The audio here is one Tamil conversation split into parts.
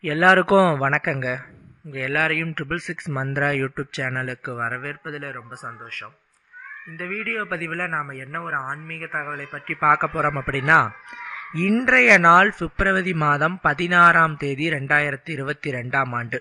எல்லாருக்கும் வணக்கங்க உங்கள் எல்லாரையும் ட்ரிபிள் சிக்ஸ் மந்த்ரா யூடியூப் சேனலுக்கு வரவேற்பதில் ரொம்ப சந்தோஷம் இந்த வீடியோ பதிவில் நாம் என்ன ஒரு ஆன்மீக தகவலை பற்றி பார்க்க போகிறோம் அப்படின்னா இன்றைய நாள் பிப்ரவரி மாதம் பதினாறாம் தேதி ரெண்டாயிரத்தி இருபத்தி ரெண்டாம் ஆண்டு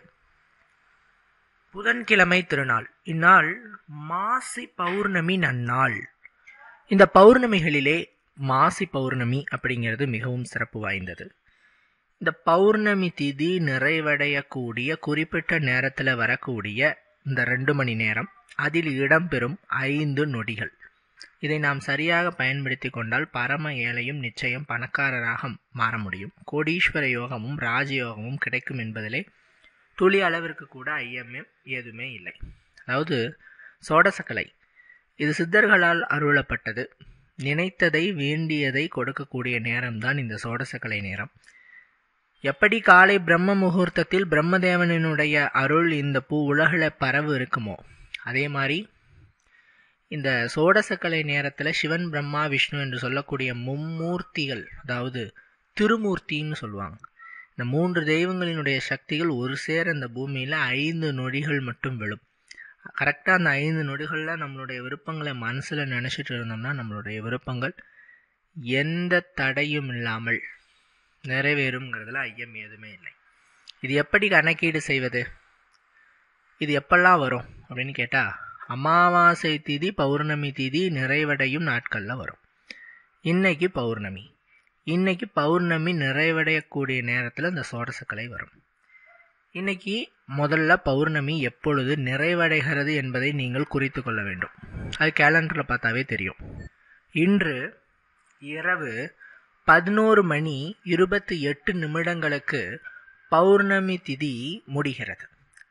புதன்கிழமை திருநாள் இந்நாள் மாசி பௌர்ணமி நன்னாள் இந்த பௌர்ணமிகளிலே மாசி பௌர்ணமி அப்படிங்கிறது மிகவும் சிறப்பு வாய்ந்தது இந்த பௌர்ணமி திதி நிறைவடையக்கூடிய குறிப்பிட்ட நேரத்தில் வரக்கூடிய இந்த ரெண்டு மணி நேரம் அதில் இடம்பெறும் ஐந்து நொடிகள் இதை நாம் சரியாக பயன்படுத்தி கொண்டால் பரம ஏழையும் நிச்சயம் பணக்காரராக மாற முடியும் கோடீஸ்வர யோகமும் ராஜயோகமும் கிடைக்கும் என்பதிலே துளி அளவிற்கு கூட ஐயமே ஏதுமே இல்லை அதாவது சோடசக்கலை இது சித்தர்களால் அருளப்பட்டது நினைத்ததை வேண்டியதை கொடுக்கக்கூடிய நேரம்தான் இந்த சோடசக்கலை நேரம் எப்படி காலை பிரம்ம முகூர்த்தத்தில் பிரம்மதேவனினுடைய அருள் இந்த பூ உலகில் பரவு இருக்குமோ அதே மாதிரி இந்த சோடசக்கலை நேரத்தில் சிவன் பிரம்மா விஷ்ணு என்று சொல்லக்கூடிய மும்மூர்த்திகள் அதாவது திருமூர்த்தின்னு சொல்லுவாங்க இந்த மூன்று தெய்வங்களினுடைய சக்திகள் ஒரு சேர இந்த பூமியில் ஐந்து நொடிகள் மட்டும் விழும் கரெக்டாக அந்த ஐந்து நொடிகளில் நம்மளுடைய விருப்பங்களை மனசில் நினச்சிட்டு இருந்தோம்னா நம்மளுடைய விருப்பங்கள் எந்த தடையும் இல்லாமல் நிறைவேறுங்கிறதுல ஐயம் எதுவுமே இல்லை இது எப்படி கணக்கீடு செய்வது இது எப்பெல்லாம் வரும் அப்படின்னு கேட்டால் அமாவாசை திதி பௌர்ணமி திதி நிறைவடையும் நாட்களில் வரும் இன்னைக்கு பௌர்ணமி இன்னைக்கு பௌர்ணமி நிறைவடையக்கூடிய நேரத்தில் இந்த சோடசக்கலை வரும் இன்னைக்கு முதல்ல பௌர்ணமி எப்பொழுது நிறைவடைகிறது என்பதை நீங்கள் குறித்து கொள்ள வேண்டும் அது கேலண்டரில் பார்த்தாவே தெரியும் இன்று இரவு பதினோரு மணி இருபத்தி எட்டு நிமிடங்களுக்கு பௌர்ணமி திதி முடிகிறது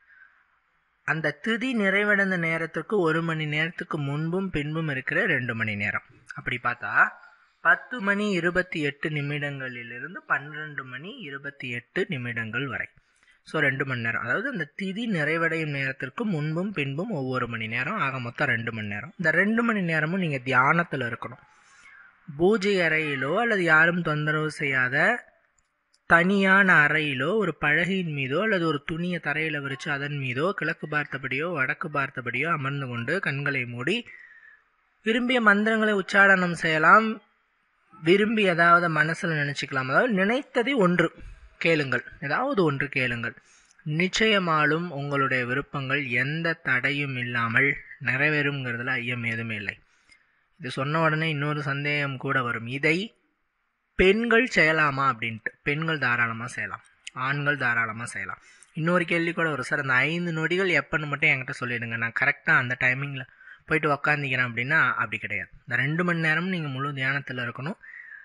அந்த திதி நிறைவடைந்த நேரத்துக்கு ஒரு மணி நேரத்துக்கு முன்பும் பின்பும் இருக்கிற ரெண்டு மணி நேரம் அப்படி பார்த்தா பத்து மணி இருபத்தி எட்டு நிமிடங்களிலிருந்து பன்னிரெண்டு மணி இருபத்தி எட்டு நிமிடங்கள் வரை ஸோ ரெண்டு மணி நேரம் அதாவது அந்த திதி நிறைவடையும் நேரத்திற்கு முன்பும் பின்பும் ஒவ்வொரு மணி நேரம் ஆக மொத்தம் ரெண்டு மணி நேரம் இந்த ரெண்டு மணி நேரமும் நீங்கள் தியானத்தில் இருக்கணும் பூஜை அறையிலோ அல்லது யாரும் தொந்தரவு செய்யாத தனியான அறையிலோ ஒரு பழகையின் மீதோ அல்லது ஒரு துணியை தரையில் விரித்து அதன் மீதோ கிழக்கு பார்த்தபடியோ வடக்கு பார்த்தபடியோ அமர்ந்து கொண்டு கண்களை மூடி விரும்பிய மந்திரங்களை உச்சாடனம் செய்யலாம் விரும்பி ஏதாவது மனசில் நினச்சிக்கலாம் அதாவது நினைத்ததை ஒன்று கேளுங்கள் ஏதாவது ஒன்று கேளுங்கள் நிச்சயமாலும் உங்களுடைய விருப்பங்கள் எந்த தடையும் இல்லாமல் நிறைவேறுங்கிறதுல ஐயம் எதுவுமே இல்லை இது சொன்ன உடனே இன்னொரு சந்தேகம் கூட வரும் இதை பெண்கள் செய்யலாமா அப்படின்ட்டு பெண்கள் தாராளமாக செய்யலாம் ஆண்கள் தாராளமாக செய்யலாம் இன்னொரு கேள்வி கூட வரும் சார் அந்த ஐந்து நொடிகள் எப்போன்னு மட்டும் என்கிட்ட சொல்லிடுங்க நான் கரெக்டாக அந்த டைமிங்கில் போயிட்டு உக்காந்திக்கிறேன் அப்படின்னா அப்படி கிடையாது இந்த ரெண்டு மணி நேரமும் நீங்கள் முழு தியானத்தில் இருக்கணும்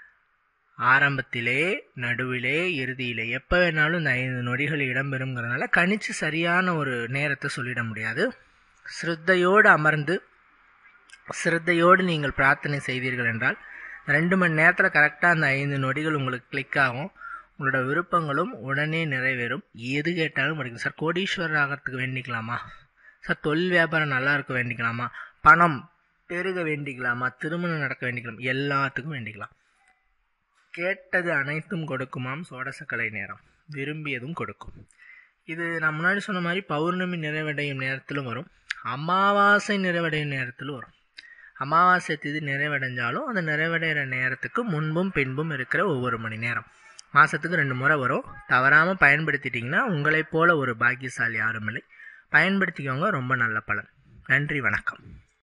ஆரம்பத்திலே நடுவிலே இறுதியிலே எப்போ வேணாலும் இந்த ஐந்து நொடிகள் இடம்பெறுங்கிறதுனால கணிச்சு சரியான ஒரு நேரத்தை சொல்லிட முடியாது ஸ்ரத்தையோடு அமர்ந்து சிரத்தையோடு நீங்கள் பிரார்த்தனை செய்தீர்கள் என்றால் ரெண்டு மணி நேரத்தில் கரெக்டாக அந்த ஐந்து நொடிகள் உங்களுக்கு கிளிக் ஆகும் உங்களோட விருப்பங்களும் உடனே நிறைவேறும் எது கேட்டாலும் கிடைக்கும் சார் கோடீஸ்வரர் ஆகிறதுக்கு வேண்டிக்கலாமா சார் தொழில் வியாபாரம் நல்லா இருக்க வேண்டிக்கலாமா பணம் பெருக வேண்டிக்கலாமா திருமணம் நடக்க வேண்டிக்கலாம் எல்லாத்துக்கும் வேண்டிக்கலாம் கேட்டது அனைத்தும் கொடுக்குமாம் சோடசக்கலை நேரம் விரும்பியதும் கொடுக்கும் இது நான் முன்னாடி சொன்ன மாதிரி பௌர்ணமி நிறைவடையும் நேரத்திலும் வரும் அமாவாசை நிறைவடையும் நேரத்திலும் வரும் அமாவாசை திதி நிறைவடைஞ்சாலும் அந்த நிறைவடைகிற நேரத்துக்கு முன்பும் பின்பும் இருக்கிற ஒவ்வொரு மணி நேரம் மாதத்துக்கு ரெண்டு முறை வரும் தவறாமல் பயன்படுத்திட்டிங்கன்னா உங்களைப் போல ஒரு பாக்கியசாலி யாரும் இல்லை பயன்படுத்திக்கோங்க ரொம்ப நல்ல பலன் நன்றி வணக்கம்